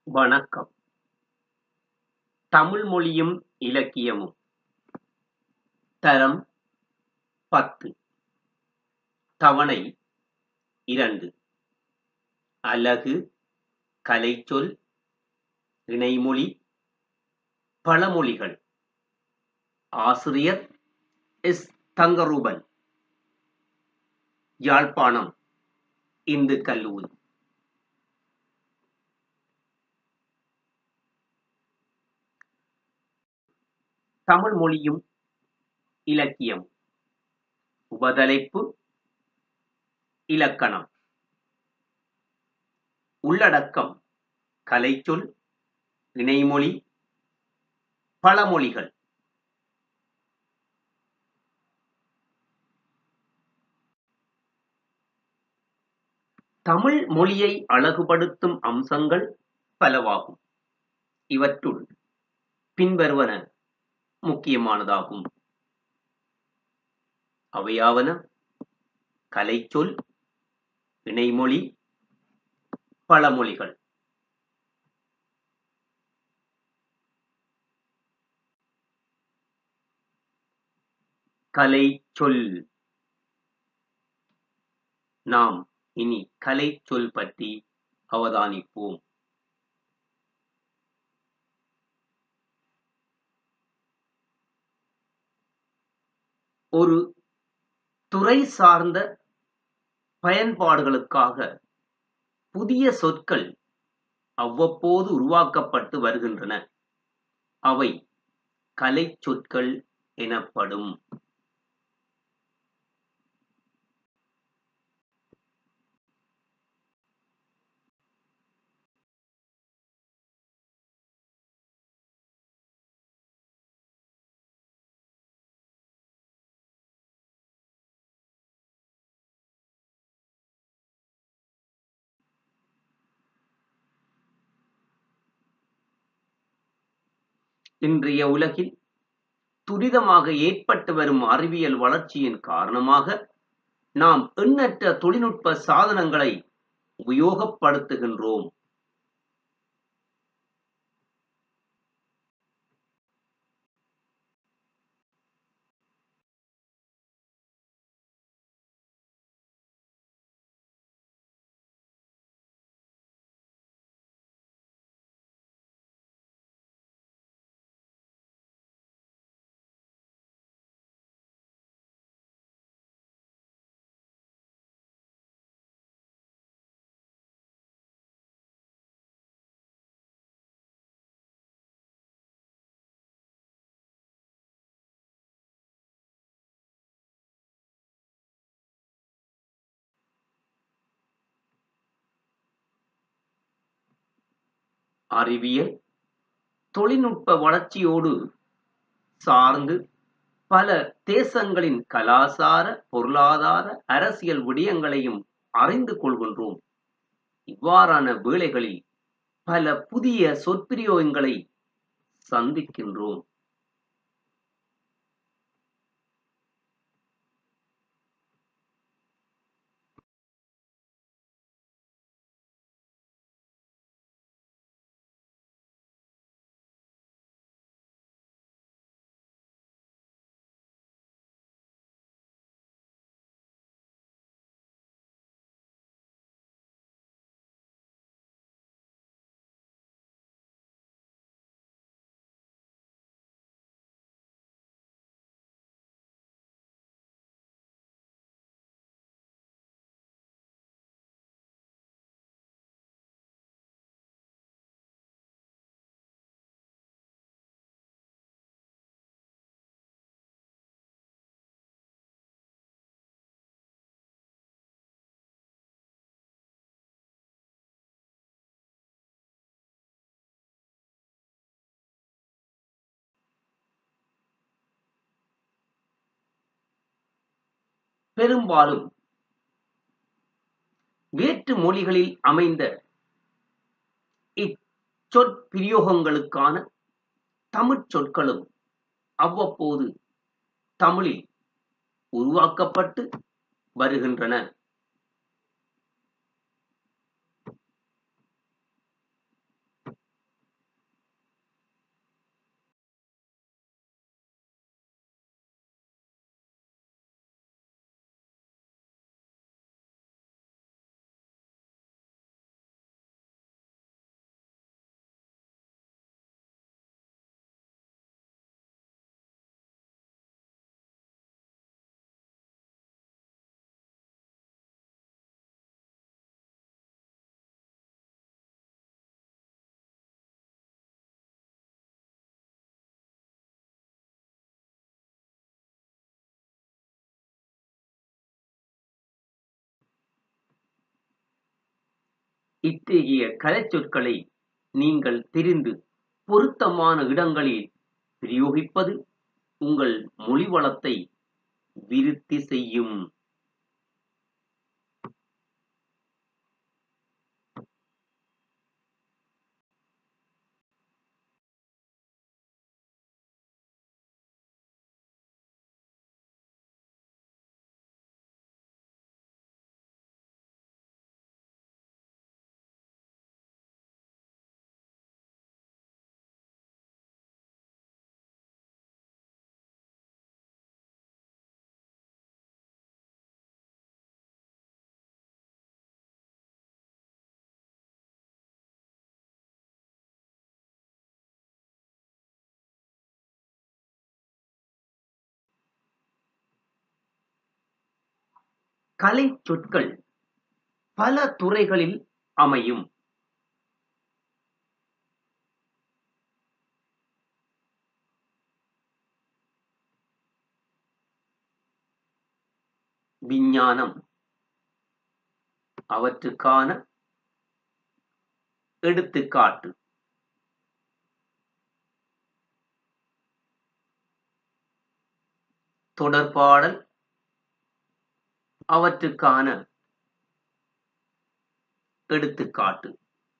வணக்கம் தமிழ் மொழியும் இலக்கியமும் தரம் பத்து தவணை இரண்டு அலகு கலைச்சொல் இணைமொழி பழமொழிகள் ஆசிரியர் எஸ் தங்கரூபன் யாழ்ப்பாணம் இந்து கல்லூரி தமிழ் மொழியும் இலக்கியம் உபதலைப்பு இலக்கணம் உள்ளடக்கம் கலைச்சொல் இணைமொழி பழமொழிகள் தமிழ் மொழியை அழகுபடுத்தும் அம்சங்கள் பலவாகும் இவற்றுள் பின்வருவன முக்கியமானதாகும் அவையாவன கலைச்சொல் இணைமொழி பழமொழிகள் கலைச்சொல் நாம் இனி கலைச்சொல் பற்றி அவதானிப்போம் ஒரு துறை சார்ந்த பயன்பாடுகளுக்காக புதிய சொற்கள் அவ்வப்போது உருவாக்கப்பட்டு வருகின்றன அவை கலைச் சொற்கள் எனப்படும் இன்றைய உலகில் துரிதமாக ஏற்பட்டு வரும் அறிவியல் வளர்ச்சியின் காரணமாக நாம் எண்ணற்ற தொழில்நுட்ப சாதனங்களை உபயோகப்படுத்துகின்றோம் அறிவியல் தொழில்நுட்ப வளர்ச்சியோடு சார்ந்து பல தேசங்களின் கலாசார பொருளாதார அரசியல் விடயங்களையும் அறிந்து கொள்கின்றோம் இவ்வாறான வேளைகளில் பல புதிய சொற்பிரயோகங்களை சந்திக்கின்றோம் பெரும்பாலும் வேற்று மொழிகளில் அமைந்த இச்சொற்பிரயோகங்களுக்கான தமிழ்ச் சொற்களும் அவ்வப்போது தமிழில் உருவாக்கப்பட்டு வருகின்றன இத்தகைய கலைச்சொற்களை நீங்கள் தெரிந்து பொருத்தமான இடங்களில் பிரயோகிப்பது உங்கள் மொழி வளத்தை விருத்தி செய்யும் கலை சொற்கள் பல துறைகளில் அமையும் விஞ்ஞானம் அவற்றுக்கான எடுத்துக்காட்டு தொடர்பாடல் அவற்றுக்கான எடுத்துக்காட்டு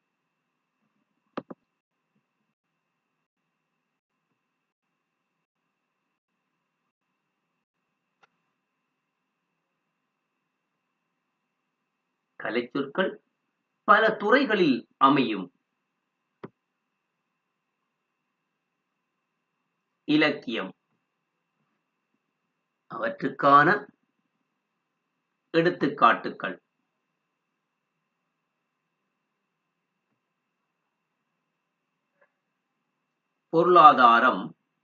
கலைச்சொற்கள் பல துறைகளில் அமையும் இலக்கியம் அவற்றுக்கான எடுத்துக்காட்டுகள் பொருளாதாரம்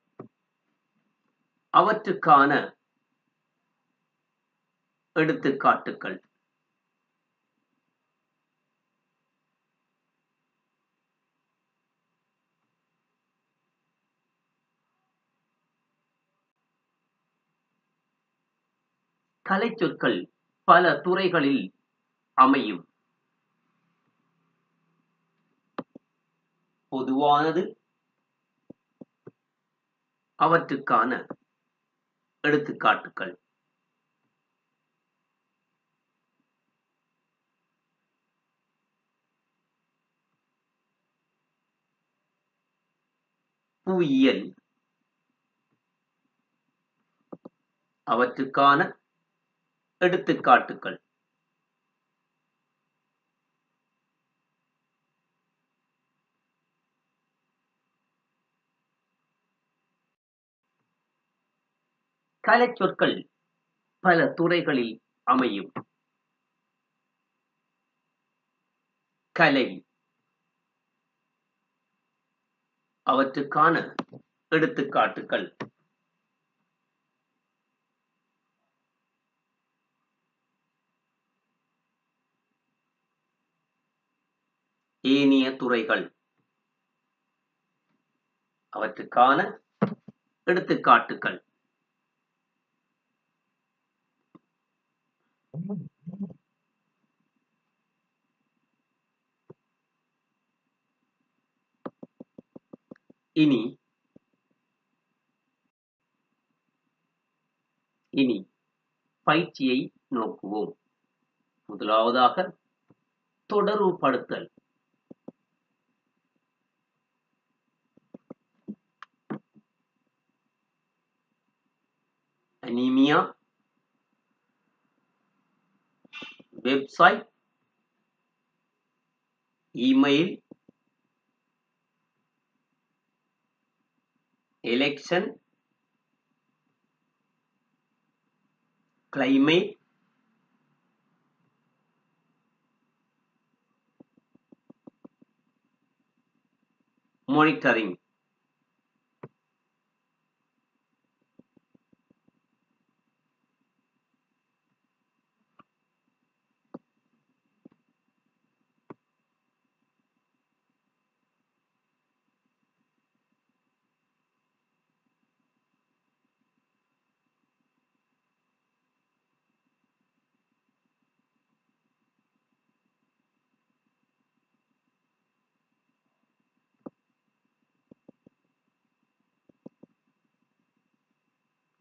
அவற்றுக்கான எடுத்துக்காட்டுகள் கலைச்சொற்கள் பல துறைகளில் அமையும் பொதுவானது அவற்றுக்கான எடுத்துக்காட்டுகள் புவியியல் அவற்றுக்கான எடுத்துக்காட்டுகள் கலைச்சொற்கள் பல துறைகளில் அமையும் கலை அவற்றுக்கான எடுத்துக்காட்டுகள் ஏனைய துறைகள் அவற்றுக்கான எடுத்துக்காட்டுகள் இனி இனி பயிற்சியை நோக்குவோம் முதலாவதாக தொடர்புபடுத்தல் anaemia website email election climate monitoring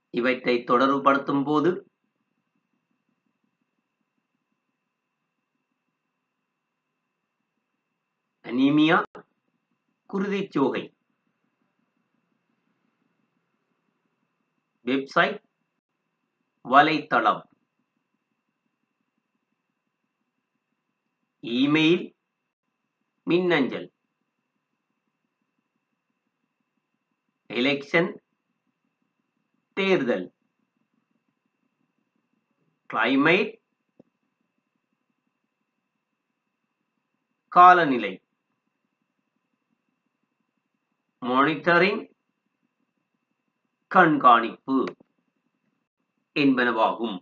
இவற்றை தொடர்புபடுத்தும் போது அனீமியா குருதிச்சோகை வெப்சைட் வலைத்தளம் இமெயில் மின்னஞ்சல் எலெக்ஷன் தேர்தல் கிளைமேட் காலநிலை மானிட்டரிங் கண்காணிப்பு என்பனவாகும்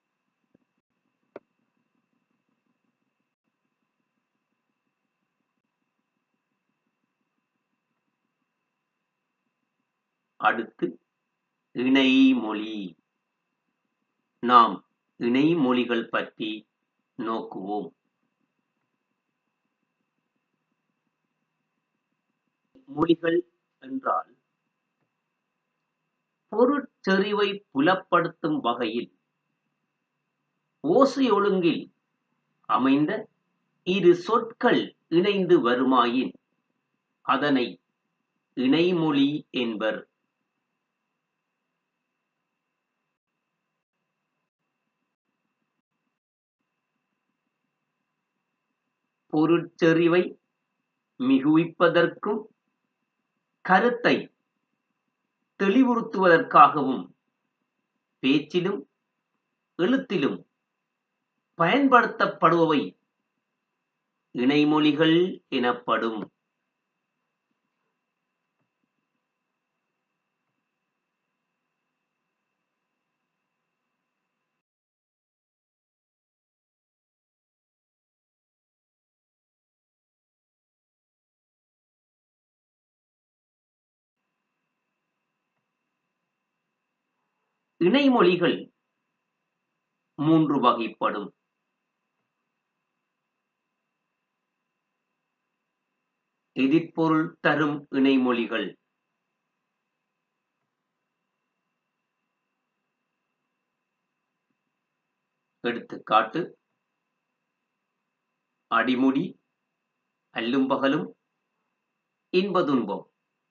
அடுத்து இணைமொழி நாம் இணைமொழிகள் பற்றி நோக்குவோம் மொழிகள் என்றால் பொருட்செறிவை புலப்படுத்தும் வகையில் ஓசை ஒழுங்கில் அமைந்த இரு சொற்கள் இணைந்து வருமாயின் அதனை இணைமொழி என்பர் பொருட்செறிவை மிகுவிப்பதற்கும் கருத்தை தெளிவுறுத்துவதற்காகவும் பேச்சிலும் எழுத்திலும் பயன்படுத்தப்படுபவை இணைமொழிகள் எனப்படும் இணைமொழிகள் மூன்று வகைப்படும் எதிர்ப்பொருள் தரும் இணைமொழிகள் எடுத்துக்காட்டு அடிமுடி அல்லும் பகலும் இன்ப துன்பம்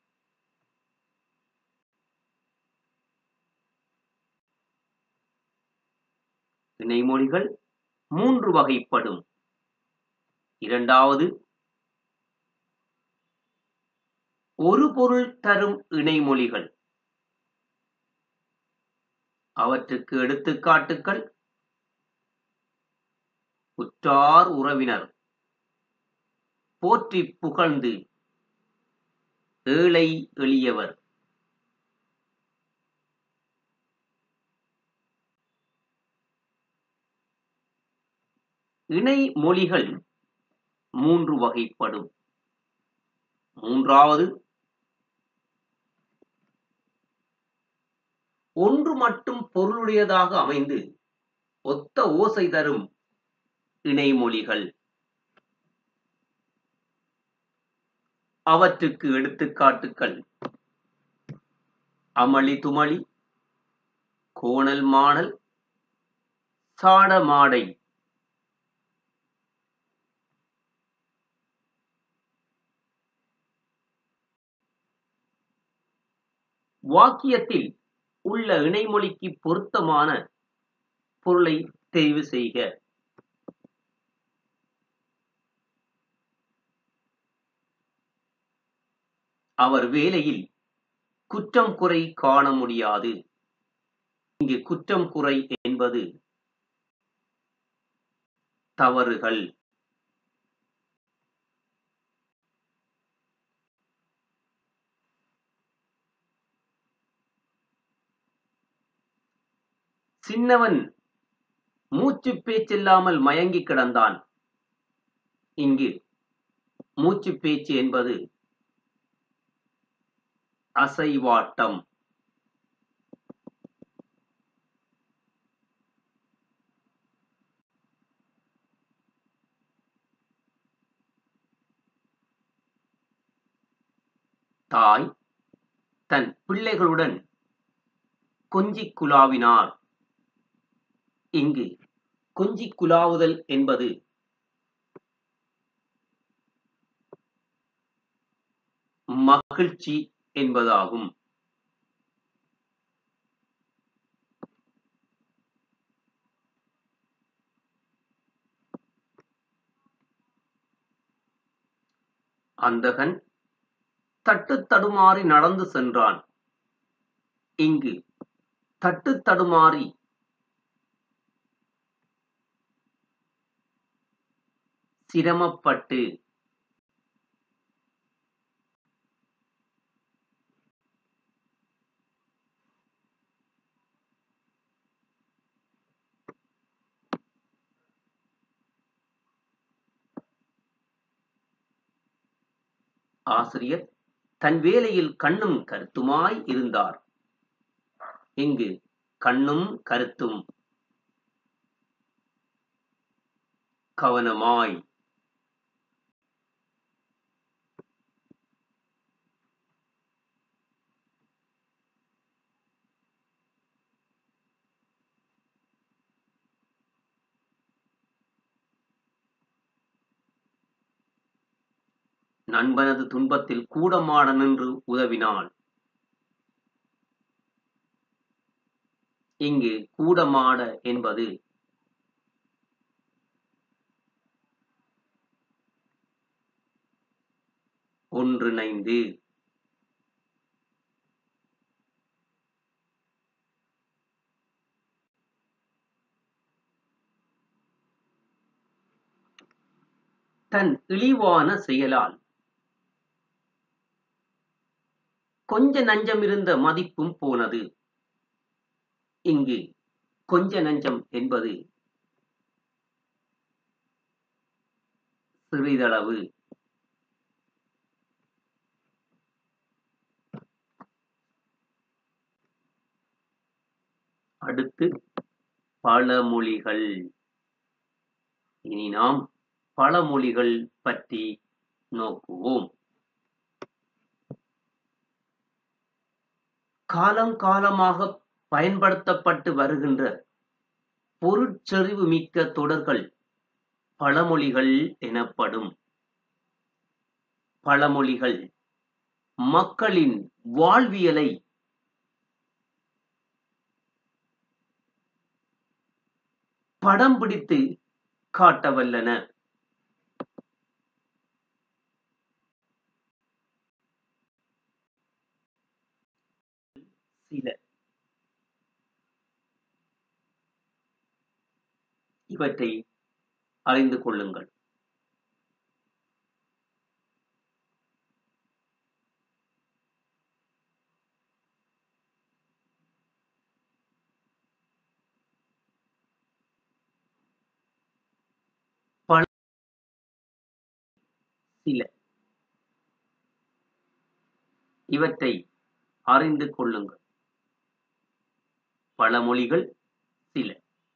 இணைமொழிகள் மூன்று வகைப்படும் இரண்டாவது ஒரு பொருள் தரும் இணைமொழிகள் அவற்றுக்கு எடுத்துக்காட்டுக்கள் உற்றார் உறவினர் போற்றி புகழ்ந்து ஏழை எளியவர் இணைமொழிகள் மூன்று வகைப்படும் மூன்றாவது ஒன்று மட்டும் பொருளுடையதாக அமைந்து ஒத்த ஓசை தரும் இணைமொழிகள் அவற்றுக்கு எடுத்துக்காட்டுக்கள் அமளி துமளி கோணல் மாணல் சாடமாடை வாக்கியத்தில் உள்ள இணைமொழிக்கு பொருத்தமான பொருளை தெரிவு செய்க அவர் வேலையில் குற்றம் குறை காண முடியாது இங்கு குற்றம் குறை என்பது தவறுகள் சின்னவன் மூச்சு பேச்சில்லாமல் மயங்கி கிடந்தான் இங்கு மூச்சு பேச்சு என்பது அசைவாட்டம் தாய் தன் பிள்ளைகளுடன் கொஞ்சிக் குலாவினார் இங்கு கொஞ்சிக் குலாவுதல் என்பது மகிழ்ச்சி என்பதாகும் அந்தகன் தட்டுத் தடுமாறி நடந்து சென்றான் இங்கு தட்டுத் தடுமாறி சிரமப்பட்டு ஆசிரியர் தன் வேலையில் கண்ணும் கருத்துமாய் இருந்தார் இங்கு கண்ணும் கருத்தும் கவனமாய் நண்பனது துன்பத்தில் கூடமாட நின்று உதவினாள் இங்கு கூடமாட என்பது ஒன்றிணைந்து தன் இழிவான செயலால் கொஞ்ச நஞ்சமிருந்த மதிப்பும் போனது இங்கு கொஞ்ச நஞ்சம் என்பது சிறிதளவு அடுத்து பழமொழிகள் இனி நாம் பழமொழிகள் பற்றி நோக்குவோம் காலம் காலமாக பயன்படுத்தப்பட்டு வருகின்ற பொருட்செறிவு மிக்க தொடர்கள் பழமொழிகள் எனப்படும் பழமொழிகள் மக்களின் வாழ்வியலை படம் பிடித்து காட்டவல்லன சில இவற்றை அறிந்து கொள்ளுங்கள் பல சில இவற்றை அறிந்து கொள்ளுங்கள் பழமொழிகள் சில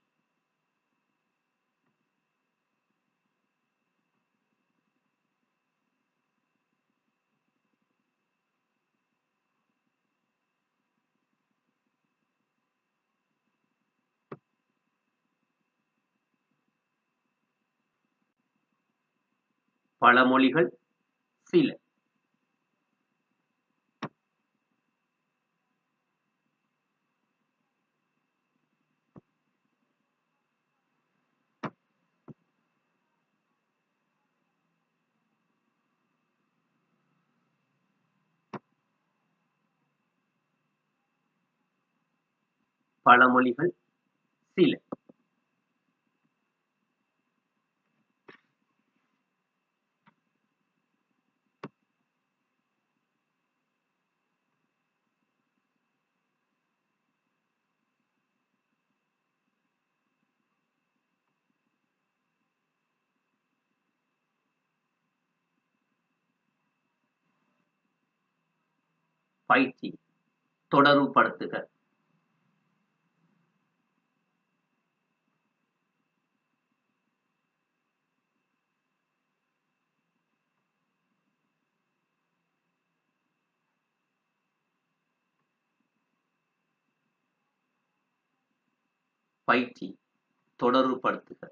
பழமொழிகள் சில பழமொழிகள் சில பயிற்சி தொடர்புபடுத்துக பயிற்சி தொடர்புபடுத்துக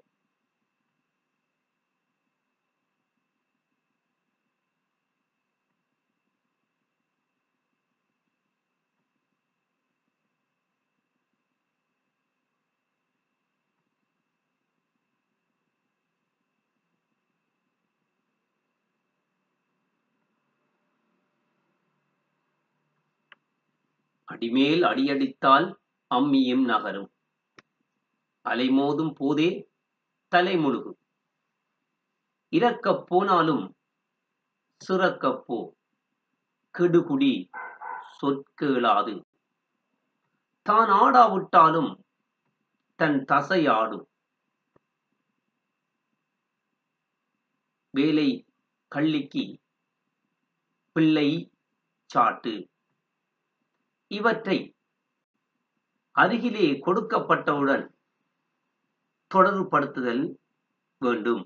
அடிமேல் அடியடித்தால் அம்மியும் நகரும் அலைமோதும் போதே தலைமுழுகும் இறக்கப் போனாலும் சிறக்கப் போ கெடுகுடி சொற்கேளாது தான் ஆடாவிட்டாலும் தன் தசை ஆடும் வேலை கள்ளிக்கு பிள்ளை சாட்டு இவற்றை அருகிலே கொடுக்கப்பட்டவுடன் தொடர்புபடுத்துதல் வேண்டும்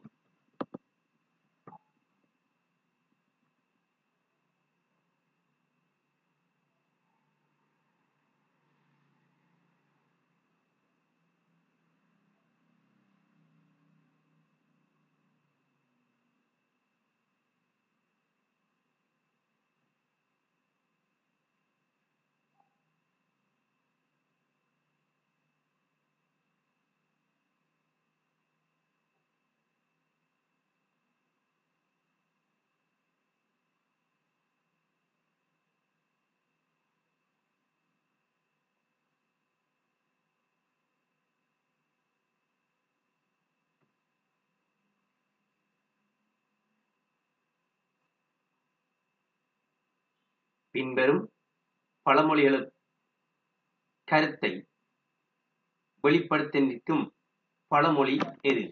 பின்வரும் பழமொழிகளும் கருத்தை வெளிப்படுத்தி நிற்கும் பழமொழி எது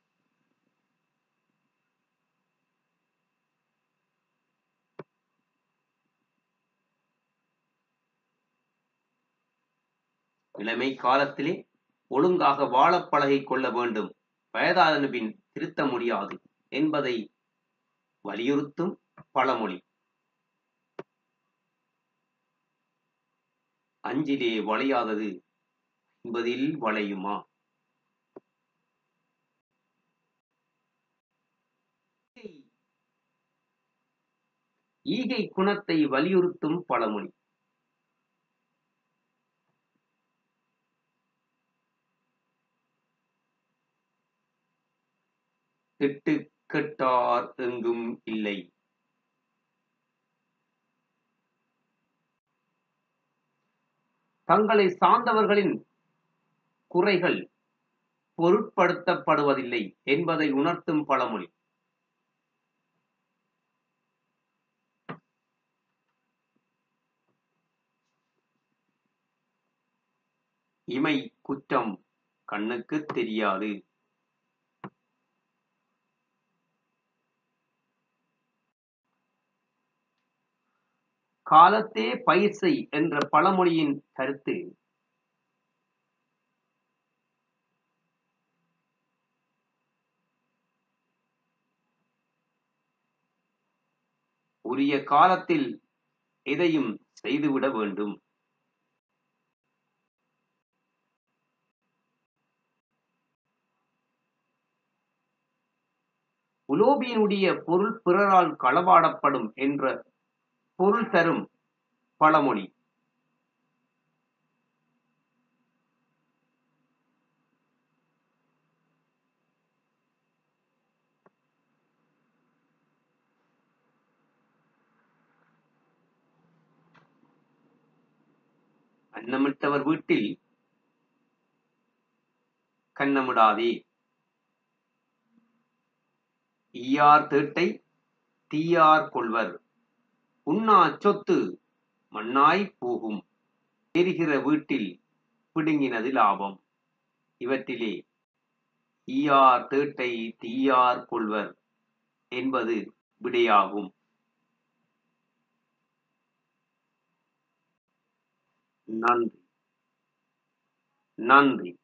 இளமை காலத்திலே ஒழுங்காக வாழப் பழகிக் கொள்ள வேண்டும் வயதான பின் திருத்த முடியாது என்பதை வலியுறுத்தும் பழமொழி அஞ்சிலே வளையாதது என்பதில் வளையுமா ஈகை குணத்தை வலியுறுத்தும் பழமொழி எட்டு கெட்டார் எங்கும் இல்லை தங்களை சார்ந்தவர்களின் குறைகள் பொருட்படுத்தப்படுவதில்லை என்பதை உணர்த்தும் பழமொழி இமை குற்றம் கண்ணுக்கு தெரியாது காலத்தே பயிர் செய் என்ற பழமொழியின் கருத்து உரிய காலத்தில் எதையும் செய்துவிட வேண்டும் உலோபியினுடைய பொருள் பிறரால் களவாடப்படும் என்ற பொருள் தரும் பழமொழி அன்னமிட்டவர் வீட்டில் கன்னமிடாதே ஈயார் தேட்டை தீயார் கொள்வர் உண்ணா சொத்து மண்ணாய் போகும் எரிகிற வீட்டில் பிடுங்கினது லாபம் இவற்றிலே ஈயார் தேட்டை தீயார் கொள்வர் என்பது விடையாகும் நன்றி நன்றி